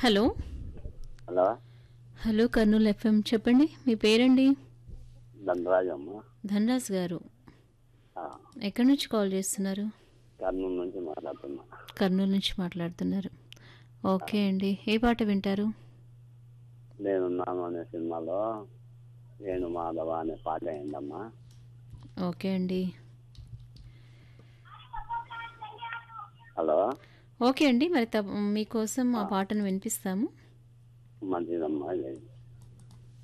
hello hello hello Kurnool FM చెప్పండి మీ పేరండి దండరాజమ్మ ధనరాజ్ గారు ఆ, ఎక్కడి నుంచి కాల్ చేస్తున్నారు కర్నూలు నుంచి మాట్లాడుతున్నా కర్నూలు నుంచి మాట్లాడుతున్నారు ఓకే అండి ఏ పాట వింటారు నేనున్నాను అనే సినిమాలో నేను మాధవ అనే పాట అయిందమ్మా ఓకే అండి హలో ఓకే అండి మరి తప్ప మీకోసం ఆ పాటను వినిపిస్తాము మంచిదమ్మా ఇది